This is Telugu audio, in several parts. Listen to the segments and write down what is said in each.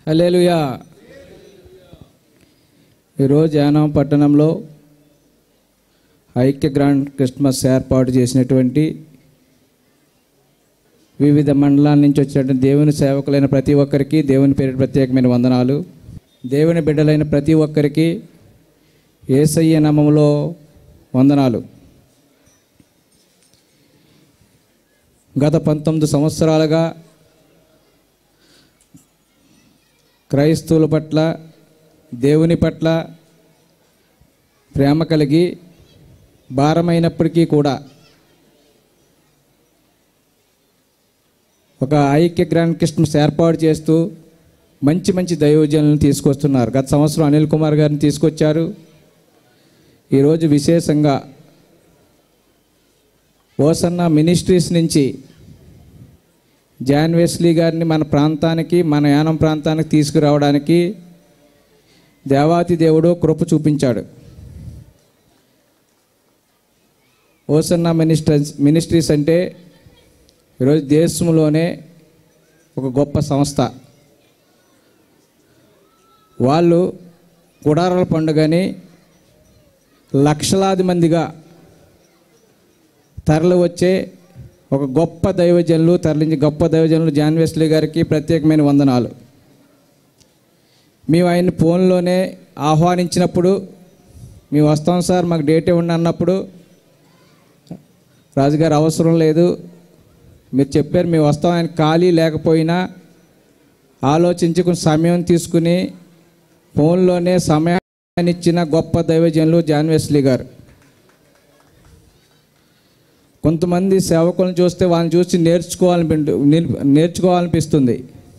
హల్లెలూయా ఈరోజు యానం పట్టణంలో ఐక్య గ్రాండ్ క్రిస్మస్ ఏర్పాటు చేసినటువంటి వివిధ మండలాల నుంచి వచ్చినటువంటి దేవుని సేవకులైన ప్రతి ఒక్కరికి దేవుని పేరు ప్రత్యేకమైన వందనాలు దేవుని బిడ్డలైన ప్రతి ఒక్కరికి ఏసయ్య నామములో వందనాలు గత పంతొమ్మిది సంవత్సరాలుగా క్రైస్తవుల పట్ల దేవుని పట్ల ప్రేమ కలిగి భారమైనప్పటికీ కూడా ఒక ఐక్య గ్రాండ్ క్రిస్మస్ ఏర్పాటు చేస్తూ మంచి మంచి దైవజనులను తీసుకొస్తున్నారు గత సంవత్సరం అనిల్ కుమార్ గారిని తీసుకొచ్చారు ఈరోజు విశేషంగా ఓసన్న మినిస్ట్రీస్ నుంచి జాన్ వెస్లీ గారిని మన ప్రాంతానికి మన యానం ప్రాంతానికి తీసుకురావడానికి దేవాతి దేవుడు కృప చూపించాడు ఓసన్న మినిస్టర్స్ మినిస్ట్రీస్ అంటే ఈరోజు దేశంలోనే ఒక గొప్ప సంస్థ వాళ్ళు గుడారాల పండుగని లక్షలాది మందిగా తరలి వచ్చే ఒక గొప్ప దైవజనులు తరలించి గొప్ప దైవజనులు జాన్ వెస్లీ గారికి ప్రత్యేకమైన వందనాలు మేము ఆయన్ని ఫోన్లోనే ఆహ్వానించినప్పుడు మేము వస్తాం సార్ మాకు డేట్ ఇవ్వండి అన్నప్పుడు రాజుగారు అవసరం లేదు మీరు చెప్పారు మేము వస్తాం ఆయన ఖాళీ లేకపోయినా ఆలోచించి కొంచెం సమయం తీసుకుని ఫోన్లోనే సమయాన్ని ఇచ్చిన గొప్ప దైవజనులు జాన్ వెస్లీ గారు కొంతమంది సేవకులను చూస్తే వాళ్ళని చూసి నేర్చుకోవాలని నేర్చుకోవాలనిపిస్తుంది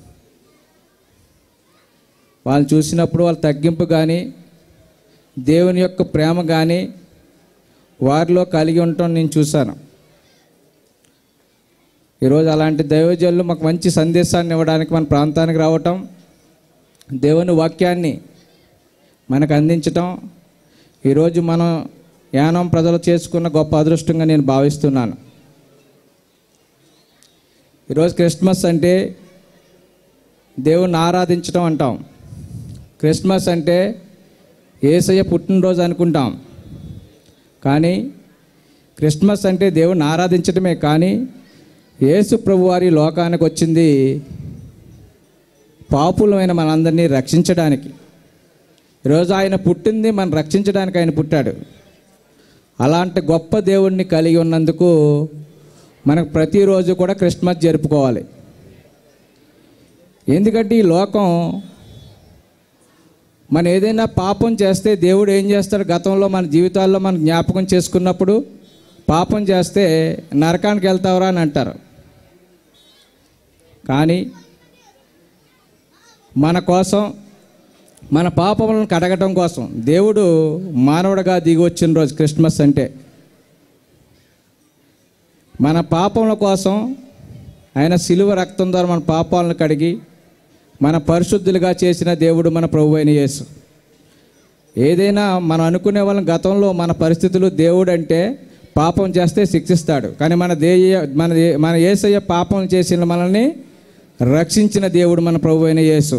వాళ్ళని చూసినప్పుడు వాళ్ళ తగ్గింపు కానీ దేవుని యొక్క ప్రేమ కానీ వారిలో కలిగి ఉండటం నేను చూశాను ఈరోజు అలాంటి దైవజనులు మాకు మంచి సందేశాన్ని ఇవ్వడానికి మన ప్రాంతానికి రావటం దేవుని వాక్యాన్ని మనకు అందించటం ఈరోజు మనం యానం ప్రజలు చేసుకున్న గొప్ప అదృష్టంగా నేను భావిస్తున్నాను ఈరోజు క్రిస్మస్ అంటే దేవుణ్ణి ఆరాధించడం అంటాం క్రిస్మస్ అంటే ఏసయ్య పుట్టినరోజు అనుకుంటాం కానీ క్రిస్మస్ అంటే దేవుణ్ణి ఆరాధించడమే కానీ యేసు ప్రభు వారి లోకానికి వచ్చింది పాపులమైన మనందరినీ రక్షించడానికి ఈరోజు ఆయన పుట్టింది మనం రక్షించడానికి ఆయన పుట్టాడు అలాంటి గొప్ప దేవుణ్ణి కలిగి ఉన్నందుకు మనకు ప్రతిరోజు కూడా క్రిస్మస్ జరుపుకోవాలి ఎందుకంటే ఈ లోకం మనం ఏదైనా పాపం చేస్తే దేవుడు ఏం చేస్తాడు గతంలో మన జీవితాల్లో మనం జ్ఞాపకం చేసుకున్నప్పుడు పాపం చేస్తే నరకానికి వెళ్తావరా అని అంటారు కానీ మన కోసం మన పాపములను కడగటం కోసం దేవుడు మానవుడిగా దిగి వచ్చిన రోజు క్రిస్మస్ అంటే మన పాపముల కోసం ఆయన సిలువ రక్తం ద్వారా మన పాపాలను కడిగి మన పరిశుద్ధులుగా చేసిన దేవుడు మన ప్రభు అయిన యేసు ఏదైనా మనం అనుకునే వాళ్ళం గతంలో మన పరిస్థితులు దేవుడు అంటే పాపం చేస్తే శిక్షిస్తాడు కానీ మన దేయ మన ఏ- మన ఏసయ్య పాపం చేసిన మనల్ని రక్షించిన దేవుడు మన ప్రభు అయిన యేసు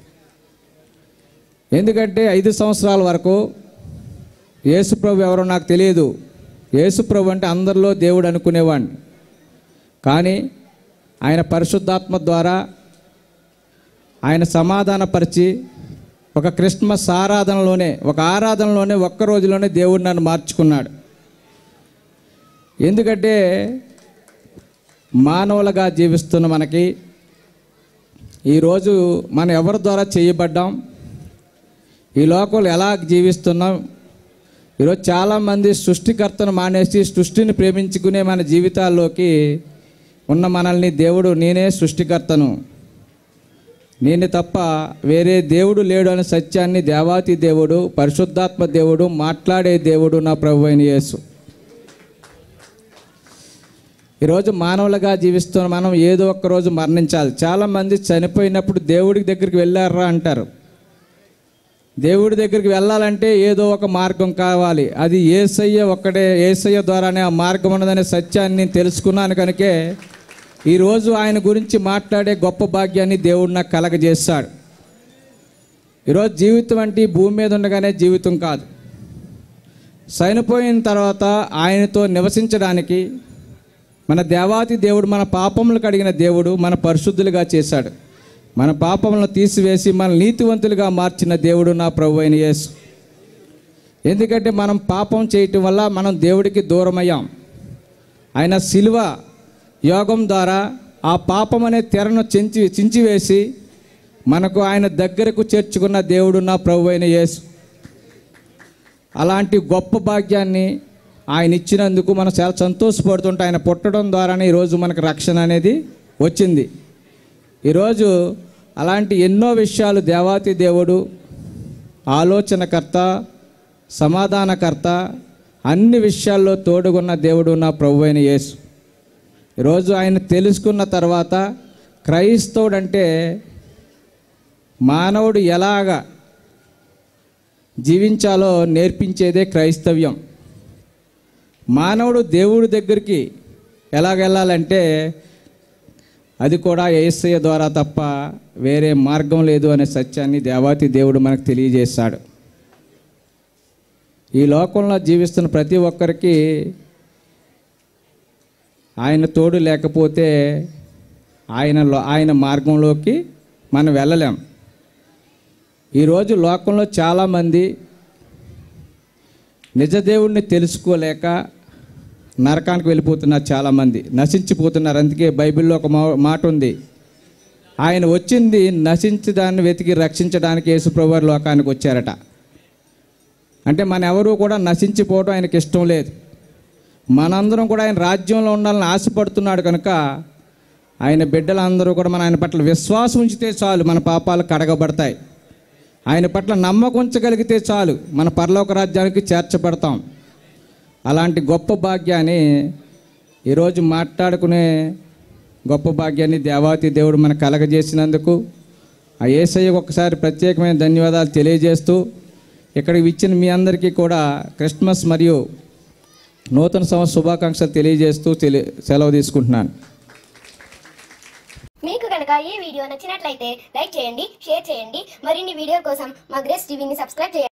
ఎందుకంటే ఐదు సంవత్సరాల వరకు యేసు ప్రభు ఎవరో నాకు తెలియదు యేసు ప్రభు అంటే అందరిలో దేవుడు అనుకునేవాడిని కానీ ఆయన పరిశుద్ధాత్మ ద్వారా ఆయన సమాధానపరిచి ఒక క్రిస్మస్ ఆరాధనలోనే ఒక ఆరాధనలోనే ఒక్క రోజులోనే దేవుడు నన్ను మార్చుకున్నాడు ఎందుకంటే మానవులుగా జీవిస్తున్న మనకి ఈరోజు మనం ఎవరి ద్వారా చేయబడ్డాం ఈ లోకంలో ఎలా జీవిస్తున్నాం ఈరోజు చాలామంది సృష్టికర్తను మానేసి సృష్టిని ప్రేమించుకునే మన జీవితాల్లోకి ఉన్న మనల్ని దేవుడు నేనే సృష్టికర్తను నేను తప్ప వేరే దేవుడు లేడు అనే సత్యాన్ని దేవాతి దేవుడు పరిశుద్ధాత్మ దేవుడు మాట్లాడే దేవుడు నా ప్రభు అయిన యేసు ఈరోజు మానవులుగా జీవిస్తున్న మనం ఏదో ఒక రోజు మరణించాలి చాలామంది చనిపోయినప్పుడు దేవుడి దగ్గరికి వెళ్ళారా అంటారు దేవుడి దగ్గరికి వెళ్ళాలంటే ఏదో ఒక మార్గం కావాలి అది ఏసయ్య ఒక్కడే ఏసయ్య ద్వారానే ఆ మార్గం ఉన్నదనే సత్యాన్ని నేను తెలుసుకున్నాను కనుకే ఈరోజు ఆయన గురించి మాట్లాడే గొప్ప భాగ్యాన్ని దేవుడు నాకు కలగజేస్తాడు ఈరోజు జీవితం అంటే ఈ భూమి మీద ఉండగానే జీవితం కాదు చనిపోయిన తర్వాత ఆయనతో నివసించడానికి మన దేవాతి దేవుడు మన పాపములు కడిగిన దేవుడు మన పరిశుద్ధులుగా చేశాడు మన పాపములను తీసివేసి మన నీతివంతులుగా మార్చిన దేవుడు నా ప్రభు అయిన యేసు ఎందుకంటే మనం పాపం చేయటం వల్ల మనం దేవుడికి దూరమయ్యాం ఆయన శిలువ యోగం ద్వారా ఆ పాపం అనే తెరను చించి చించివేసి మనకు ఆయన దగ్గరకు చేర్చుకున్న దేవుడు నా ప్రభు అయిన యేసు అలాంటి గొప్ప భాగ్యాన్ని ఆయన ఇచ్చినందుకు మనం చాలా సంతోషపడుతుంటే ఆయన పుట్టడం ద్వారానే ఈరోజు మనకు రక్షణ అనేది వచ్చింది ఈరోజు అలాంటి ఎన్నో విషయాలు దేవాతి దేవుడు ఆలోచనకర్త సమాధానకర్త అన్ని విషయాల్లో తోడుగున్న దేవుడు నా ప్రభు అయిన యేసు ఈరోజు ఆయన తెలుసుకున్న తర్వాత క్రైస్తవుడంటే మానవుడు ఎలాగా జీవించాలో నేర్పించేదే క్రైస్తవ్యం మానవుడు దేవుడి దగ్గరికి ఎలాగెళ్ళాలంటే అది కూడా ఏసయ్య ద్వారా తప్ప వేరే మార్గం లేదు అనే సత్యాన్ని దేవాతి దేవుడు మనకు తెలియజేశాడు ఈ లోకంలో జీవిస్తున్న ప్రతి ఒక్కరికి ఆయన తోడు లేకపోతే ఆయన లో- ఆయన మార్గంలోకి మనం వెళ్ళలేం ఈరోజు లోకంలో చాలామంది నిజదేవుడిని తెలుసుకోలేక నరకానికి వెళ్ళిపోతున్నారు చాలామంది నశించిపోతున్నారు అందుకే బైబిల్లో ఒక మా- మాట ఉంది ఆయన వచ్చింది నశించడాన్ని వెతికి రక్షించడానికి యేసుప్రభు లోకానికి వచ్చారట అంటే మన ఎవరు కూడా నశించిపోవడం ఆయనకి ఇష్టం లేదు మనందరం కూడా ఆయన రాజ్యంలో ఉండాలని ఆశపడుతున్నాడు కనుక ఆయన బిడ్డలందరూ కూడా మన ఆయన పట్ల విశ్వాసం ఉంచితే చాలు మన పాపాలు కడగబడతాయి ఆయన పట్ల నమ్మకం ఉంచగలిగితే చాలు మన పరలోక రాజ్యానికి చేర్చబడతాం అలాంటి గొప్ప భాగ్యాన్ని ఈరోజు మాట్లాడుకునే గొప్ప భాగ్యాన్ని దేవాతి దేవుడు మనకు కలగజేసినందుకు ఆ ఏసయ్యకు ఒకసారి ప్రత్యేకమైన ధన్యవాదాలు తెలియజేస్తూ ఇక్కడికి ఇచ్చిన మీ అందరికీ కూడా క్రిస్మస్ మరియు నూతన సంవత్సర శుభాకాంక్షలు తెలియజేస్తూ తెలి సెలవు తీసుకుంటున్నాను మీకు కనుక ఈ వీడియో నచ్చినట్లయితే లైక్ చేయండి షేర్ చేయండి మరిన్ని వీడియో కోసం మా గ్రేస్ టీవీని సబ్స్క్రైబ్ చేయండి